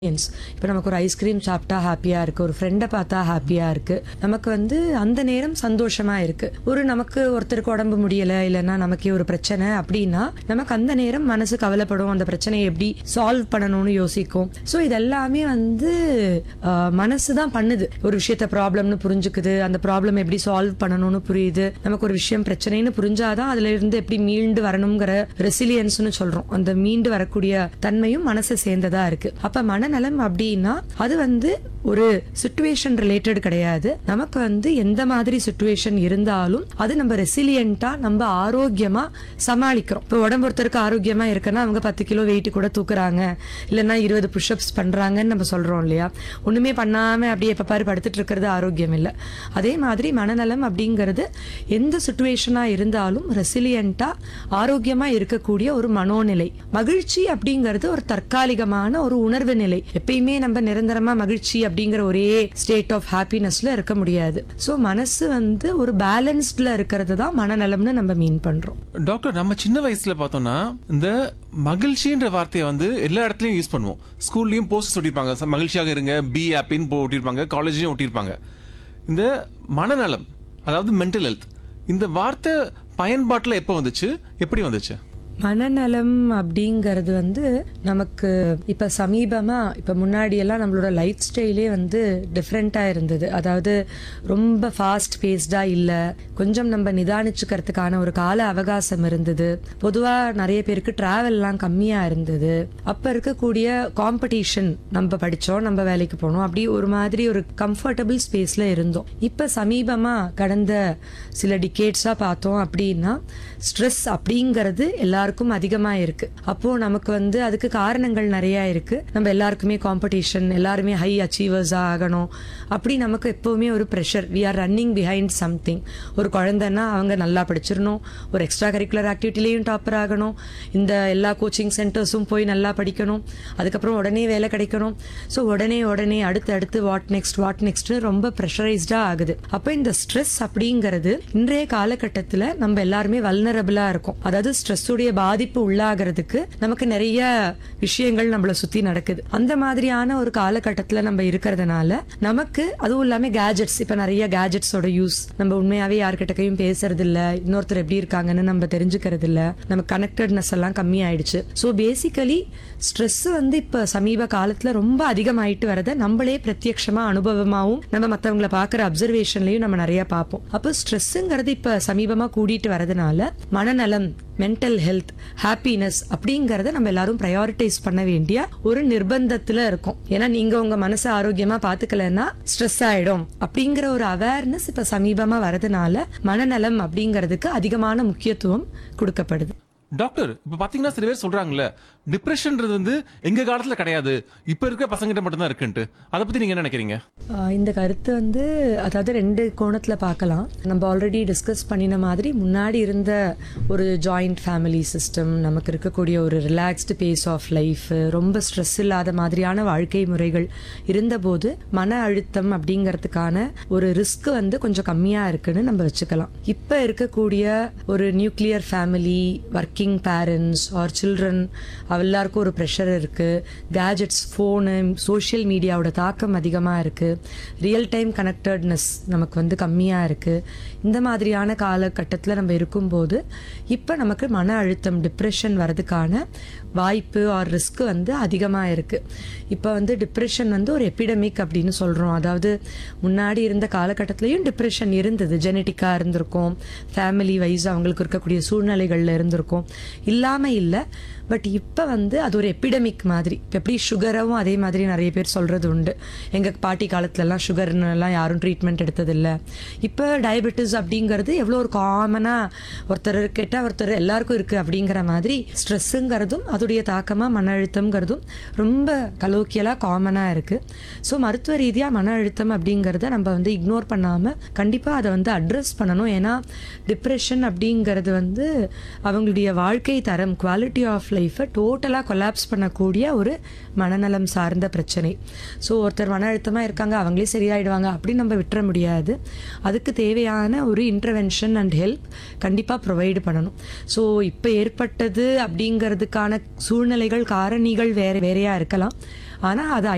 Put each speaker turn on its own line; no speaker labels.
இப்போ நமக்கு ஒரு ஐஸ்கிரீம் சாப்பிட்டா ஹாப்பியாக இருக்குது ஒரு ஃப்ரெண்டை பார்த்தா ஹாப்பியாக இருக்குது நமக்கு வந்து அந்த நேரம் சந்தோஷமாக இருக்குது ஒரு நமக்கு ஒருத்தருக்கு உடம்பு முடியலை இல்லைன்னா நமக்கே ஒரு பிரச்சனை அப்படின்னா நமக்கு அந்த நேரம் மனசு கவலைப்படும் அந்த பிரச்சனையை எப்படி சால்வ் பண்ணணும்னு யோசிக்கும் ஸோ இதெல்லாமே வந்து ஆஹ், மனசு தான் பண்ணுது ஒரு விஷயத்த ப்ராப்ளம்னு புரிஞ்சுக்குது அந்த ப்ராப்ளம் எப்படி சால்வ் பண்ணணும்னு புரியுது நமக்கு ஒரு விஷயம் பிரச்சனைன்னு புரிஞ்சாதான் அதுல இருந்து எப்படி மீண்டு வரணுங்கிற ரெசிலியன்ஸ்னு சொல்றோம் அந்த மீண்டு வரக்கூடிய தன்மையும் மனசை சேர்ந்ததா இருக்கு அப்ப மனநலம் அப்படின்னா அது வந்து ஒரு சுச்சுவேஷன் ரிலேட்டட் கிடையாது நமக்கு வந்து எந்த மாதிரி சுச்சுவேஷன் இருந்தாலும் அது நம்ம ரெசிலியண்டா நம்ம ஆரோக்கியமா சமாளிக்கிறோம் இப்போ உடம்பு ஒருத்தருக்கு ஆரோக்கியமா இருக்குன்னா அவங்க பத்து கிலோ வெயிட் கூட தூக்குறாங்க இல்லைன்னா இருபது புஷ்அப்ஸ் பண்றாங்கன்னு நம்ம சொல்றோம் இல்லையா ஒண்ணுமே பண்ணாம அப்படியே எப்ப பாரு படுத்துட்டு இருக்கிறது ஆரோக்கியம் இல்லை அதே மாதிரி மனநலம் அப்படிங்கிறது எந்த சுச்சுவேஷனா இருந்தாலும் ரெசிலியண்டா ஆரோக்கியமா இருக்கக்கூடிய ஒரு மனோநிலை மகிழ்ச்சி அப்படிங்கிறது ஒரு தற்காலிகமான ஒரு உணர்வு நிலை எப்பயுமே நம்ம நிரந்தரமா மகிழ்ச்சி அப்படிங்கிற ஒரே ஸ்டேட் ஆஃப் ஹாப்பினஸ்ல இருக்க முடியாது சோ மனசு வந்து ஒரு பேலன்ஸ்ட்ல இருக்கிறது தான் மனநலம்னு நம்ம மீன் பண்றோம்
டாக்டர் நம்ம சின்ன வயசுல பார்த்தோம்னா இந்த மகிழ்ச்சின்ற வார்த்தையை வந்து எல்லா இடத்துலயும் யூஸ் பண்ணுவோம் ஸ்கூல்லயும் போஸ்டர்ஸ் ஒட்டிருப்பாங்க "ச- மகிழ்ச்சியாக இருங்க பி ஹாப்பின்னு போ ஒட்டிருப்பாங்க காலேஜ்லயும் ஒட்டிருப்பாங்க இந்த மனநலம் அதாவது மென்டல் ஹெல்த் இந்த வார்த்தை பயன்பாட்டுல எப்போ வந்துச்சு எப்படி வந்துச்சு
மனநலம் அப்படிங்கிறது வந்து நமக்கு இப்ப சமீபமா இப்ப முன்னாடி எல்லாம் நம்மளோட லைஃப் ஸ்டைலே வந்து டிஃப்ரெண்டா இருந்தது அதாவது ரொம்ப ஃபாஸ்ட் பேஸ்டா இல்ல கொஞ்சம் நம்ம நிதானிச்சுக்கிறதுக்கான ஒரு கால அவகாசம் இருந்தது பொதுவா நிறைய பேருக்கு டிராவல்லாம் கம்மியா இருந்தது அப்ப இருக்கக்கூடிய காம்படிஷன் நம்ம படிச்சோம் நம்ம வேலைக்கு போனோம் அப்படி ஒரு மாதிரி ஒரு கம்ஃபர்டபுள் ஸ்பேஸ்ல இருந்தோம் இப்ப சமீபமா கடந்த சில டிகேட்ஸா பார்த்தோம் அப்படின்னா ஸ்ட்ரெஸ் அப்படிங்கிறது எல்லாருக்கும் அதிகமா இருக்கு அப்போ நமக்கு வந்து அதுக்கு காரணங்கள் நிறைய இருக்கு நம்ம எல்லாருக்குமே காம்படிஷன் எல்லாருமே ஹை அச்சீவர்ஸா ஆகணும் அப்படி நமக்கு எப்பவுமே ஒரு pressure we are running behind something ஒரு குழந்தைன்னா அவங்க நல்லா படிச்சிடணும் ஒரு எக்ஸ்ட்ரா கரிக்குலர் ஆக்டிவிட்டிலையும் டாப்பர் ஆகணும் இந்த எல்லா கோச்சிங் சென்டர்ஸும் போய் நல்லா படிக்கணும் அதுக்கப்புறம் உடனே வேலை கிடைக்கணும் ஸோ உடனே உடனே அடுத்து அடுத்து வாட் நெக்ஸ்ட் வாட் நெக்ஸ்ட் ரொம்ப ப்ரெஷரைஸ்டா ஆகுது அப்போ இந்த ஸ்ட்ரெஸ் அப்படிங்கிறது இன்றைய காலகட்டத்தில் நம்ம எல்லாருமே வல்னரபிளா இருக்கும் அதாவது ஸ்ட்ரெஸ்ஸுடைய பாதிப்பு உள்ளாகிறதுக்கு நமக்கு நிறைய விஷயங்கள் நம்மள சுத்தி நடக்குது அந்த மாதிரியான ஒரு காலகட்டத்தில் நம்ம இருக்கிறதுனால நமக்கு அதுவும் இல்லாம கேஜெட்ஸ் இப்ப நிறைய கேஜெட்ஸோட யூஸ் நம்ம உண்மையாவே யார்கிட்டக்கையும் பேசுறது இல்ல இன்னொருத்தர் எப்படி இருக்காங்கன்னு நம்ம தெரிஞ்சுக்கிறது இல்ல நம்ம கனெக்டட்னஸ் எல்லாம் கம்மி ஆயிடுச்சு ஸோ பேசிக்கலி ஸ்ட்ரெஸ் வந்து இப்ப சமீப காலத்துல ரொம்ப அதிகமாயிட்டு வரத நம்மளே பிரத்யட்சமா அனுபவமாவும் நம்ம மத்தவங்கள பாக்குற அப்சர்வேஷன்லயும் நம்ம நிறைய பார்ப்போம் அப்போ ஸ்ட்ரெஸ்ஸுங்கிறது இப்ப சமீபமா கூடிட்டு வரதுனால மனநலம் மென்டல் ஹெல்த் ஹாப்பினஸ் அப்படிங்கறத நம்ம எல்லாரும் ப்ரையாரிட்டைஸ் பண்ண வேண்டிய ஒரு நிர்பந்தத்துல இருக்கும் ஏன்னா நீங்க உங்க மனசை ஆரோக்கியமா பாத்துக்கலன்னா ஸ்ட்ரெஸ் ஆயிடும் அப்படிங்கிற ஒரு அவேர்னஸ் இப்ப சமீபமா வரதுனால மனநலம் அப்படிங்கிறதுக்கு அதிகமான முக்கியத்துவம் கொடுக்கப்படுது
டாக்டர் இப்ப பாத்தீங்கன்னா சில பேர் சொல்றாங்கல்ல டிப்ரெஷன்ன்றது வந்து எங்க காலத்துல கிடையாது இப்ப இருக்க பசங்கிட்ட மட்டும்தான் இருக்குன்ட்டு அதை பத்தி நீங்க என்ன நினைக்கிறீங்க
ஆஹ் இந்த கருத்து வந்து அதாவது ரெண்டு கோணத்துல பார்க்கலாம் நம்ம ஆல்ரெடி டிஸ்கஸ் பண்ணின மாதிரி முன்னாடி இருந்த ஒரு ஜாயிண்ட் ஃபேமிலி சிஸ்டம் நமக்கு இருக்கக்கூடிய ஒரு ரிலாக்ஸ்டு பேஸ் ஆஃப் லைஃப் ரொம்ப ஸ்ட்ரெஸ் இல்லாத மாதிரியான வாழ்க்கை முறைகள் இருந்தபோது மன அழுத்தம் அப்படிங்கிறதுக்கான ஒரு ரிஸ்க் வந்து கொஞ்சம் கம்மியா இருக்குன்னு நம்ம வச்சுக்கலாம் இப்ப இருக்கக்கூடிய ஒரு nuclear family working parents or children எல்லாருக்கும் ஒரு ப்ரெஷர் இருக்கு கேஜெட்ஸ் ஃபோனு சோஷியல் மீடியாவோட தாக்கம் அதிகமாக இருக்கு ரியல் டைம் கனெக்டட்னஸ் நமக்கு வந்து கம்மியாக இருக்கு இந்த மாதிரியான காலகட்டத்தில் நம்ம இருக்கும்போது இப்போ நமக்கு மன அழுத்தம் டிப்ரெஷன் வரதுக்கான வாய்ப்பு ஆர் ரிஸ்க் வந்து அதிகமாக இருக்கு இப்போ வந்து டிப்ரெஷன் வந்து ஒரு எபிடமிக் அப்படின்னு சொல்கிறோம் அதாவது முன்னாடி இருந்த காலகட்டத்திலையும் டிப்ரெஷன் இருந்தது ஜெனட்டிக்காக இருந்திருக்கும் ஃபேமிலி வைஸ் அவங்களுக்கு இருக்கக்கூடிய சூழ்நிலைகளில் இருந்திருக்கும் இல்லாமல் இல்லை பட் இப்போ வந்து அது ஒரு எபிடமிக் மாதிரி இப்போ எப்படி சுகரும் அதே மாதிரி நிறைய பேர் சொல்கிறது உண்டு எங்கள் பாட்டி காலத்துலலாம் சுகர்னு எல்லாம் யாரும் ட்ரீட்மெண்ட் எடுத்ததில்ல இப்போ டயபெட்டிஸ் அப்படிங்கிறது எவ்வளோ ஒரு காமனாக ஒருத்தர் கேட்டால் ஒருத்தர் எல்லாருக்கும் இருக்குது அப்படிங்கிற மாதிரி ஸ்ட்ரெஸ்ஸுங்கிறதும் அதோடைய தாக்கமாக மன அழுத்தம்ங்கிறதும் ரொம்ப கலோக்கியலாக காமனாக இருக்குது ஸோ மருத்துவ ரீதியாக மன அழுத்தம் அப்படிங்கிறத நம்ம வந்து இக்னோர் பண்ணாமல் கண்டிப்பாக அதை வந்து அட்ரஸ் பண்ணணும் ஏன்னா டிப்ரெஷன் அப்படிங்கிறது வந்து அவங்களுடைய வாழ்க்கை தரம் குவாலிட்டி ஆஃப் லைஃப்பை டோட்டலாக கொலாப்ஸ் பண்ணக்கூடிய ஒரு மனநலம் சார்ந்த பிரச்சனை ஸோ ஒருத்தர் மன அழுத்தமாக இருக்காங்க அவங்களே சரியாயிடுவாங்க அப்படின்னு நம்ம விட்டுற முடியாது அதுக்கு தேவையான ஒரு இன்டர்வென்ஷன் அண்ட் ஹெல்ப் கண்டிப்பாக ப்ரொவைடு பண்ணணும் ஸோ இப்போ ஏற்பட்டது அப்படிங்கிறதுக்கான சூழ்நிலைகள் காரணிகள் வேற வேறையாக இருக்கலாம் ஆனால் அதை